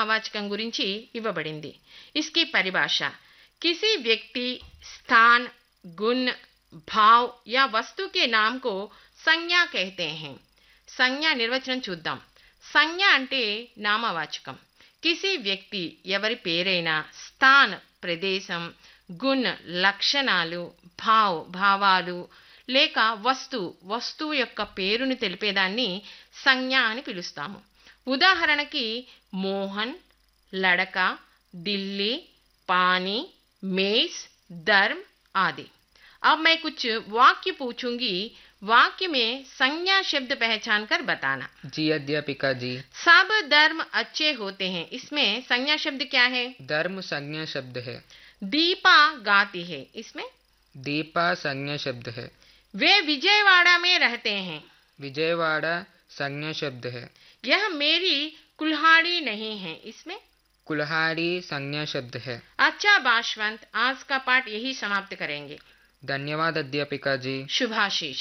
నామవాచకం గురించి ఇవ్వబడింది ఇస్కి పరిభాష किसी व्यक्ति स्थान गुण भाव या वस्तु के नाम को संज्ञा कहते हैं సంజ్ఞ నిర్వచనం చూద్దాం సంజ్ఞ అంటే నామవాచకం కిసి వ్యక్తి ఎవరి పేరైనా స్థాన్ ప్రదేశం గుణ్ లక్షణాలు భావ్ భావాలు లేక వస్తు వస్తువు యొక్క పేరును తెలిపేదాన్ని సంజ్ఞ అని పిలుస్తాము ఉదాహరణకి మోహన్ లడక ఢిల్లీ పానీ मेज धर्म आदि अब मैं कुछ वाक्य पूछूंगी वाक्य में संज्ञा शब्द पहचान कर बताना जी अध्यापिका जी सब धर्म अच्छे होते हैं इसमें संज्ञा शब्द क्या है धर्म संज्ञा शब्द है दीपा गाती है इसमें दीपा संज्ञा शब्द है वे विजयवाड़ा में रहते हैं विजयवाड़ा संज्ञा शब्द है यह मेरी कुल्हाड़ी नहीं है इसमें कुल्हाड़ी संज्ञा शब्द है अच्छा बाशवंत आज का पाठ यही समाप्त करेंगे धन्यवाद अध्यापिका जी शुभाशीष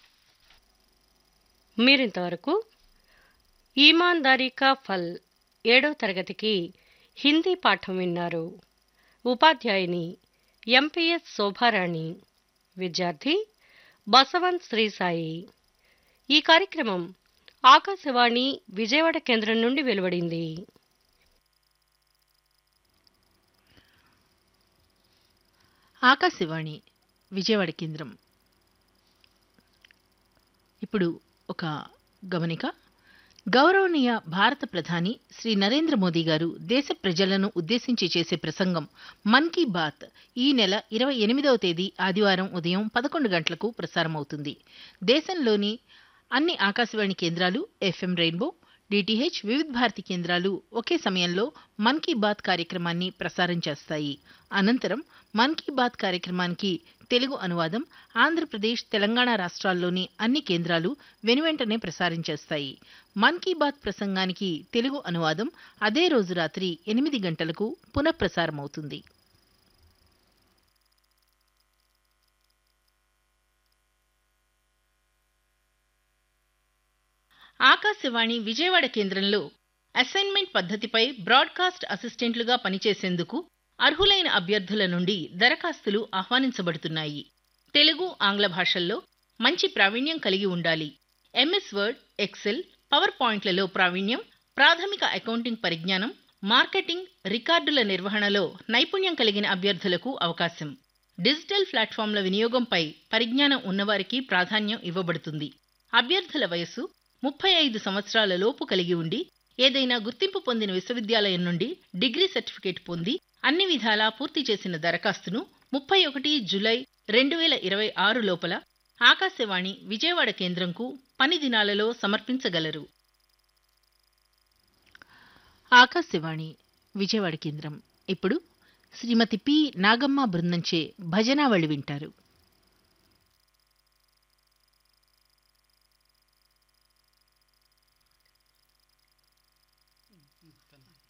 మీరింతవరకు ఈమాన్దారీ కా ఫల్ ఏడో తరగతికి హిందీ పాఠం విన్నారు ఉపాధ్యాయుని ఎంపీఎస్ శోభారాణి విద్యార్థి బసవంత్ శ్రీసాయి ఈ కార్యక్రమం ఆకాశవాణి విజయవాడ కేంద్రం నుండి వెలువడింది ఆకాశవాణి విజయవాడ కేంద్రం ఇప్పుడు ఒక గమనిక గౌరవనీయ భారత ప్రధాని శ్రీ నరేంద్ర మోదీ గారు దేశ ప్రజలను ఉద్దేశించి చేసే ప్రసంగం మన్ కీ బాత్ ఈ నెల ఇరవై ఎనిమిదవ తేదీ ఆదివారం ఉదయం పదకొండు గంటలకు ప్రసారమవుతుంది దేశంలోని అన్ని ఆకాశవాణి కేంద్రాలు ఎఫ్ఎం రెయిన్బో డిటిహెచ్ వివిధ భారతి కేంద్రాలు ఒకే సమయంలో మన్ కీ బాత్ కార్యక్రమాన్ని ప్రసారం చేస్తాయి అనంతరం మన్ కీ బాత్ కార్యక్రమానికి తెలుగు అనువాదం ఆంధ్రప్రదేశ్ తెలంగాణ రాష్ట్రాల్లోని అన్ని కేంద్రాలు వెనువెంటనే ప్రసారం చేస్తాయి మన్ కీ బాత్ ప్రసంగానికి తెలుగు అనువాదం అదే రోజు రాత్రి ఎనిమిది గంటలకు పునఃప్రసారమవుతుంది ఆకాశవాణి విజయవాడ కేంద్రంలో అసైన్మెంట్ పద్ధతిపై బ్రాడ్కాస్ట్ అసిస్టెంట్లుగా పనిచేసేందుకు అర్హులైన అభ్యర్థుల నుండి దరఖాస్తులు ఆహ్వానించబడుతున్నాయి తెలుగు ఆంగ్ల భాషల్లో మంచి ప్రావీణ్యం కలిగి ఉండాలి ఎంఎస్ వర్డ్ ఎక్సెల్ పవర్ పాయింట్లలో ప్రావీణ్యం ప్రాథమిక అకౌంటింగ్ పరిజ్ఞానం మార్కెటింగ్ రికార్డుల నిర్వహణలో నైపుణ్యం కలిగిన అభ్యర్థులకు అవకాశం డిజిటల్ ప్లాట్ఫామ్ల వినియోగంపై పరిజ్ఞానం ఉన్నవారికి ప్రాధాన్యం ఇవ్వబడుతుంది అభ్యర్థుల వయస్సు ముప్పై ఐదు సంవత్సరాల లోపు కలిగి ఉండి ఏదైనా గుర్తింపు పొందిన విశ్వవిద్యాలయం నుండి డిగ్రీ సర్టిఫికేట్ పొంది అన్ని విధాలా పూర్తి చేసిన దరఖాస్తును ముప్పై ఒకటి జులై రెండు వేల ఇరవై ఆరు లోపల ఆకాశవాణి విజయవాడ కేంద్రంకు పని దినాలలో సమర్పించగలరు ఆకాశవాణి విజయవాడ కేంద్రం ఇప్పుడు శ్రీమతి పి నాగమ్మ బృందంచే భజనావళి వింటారు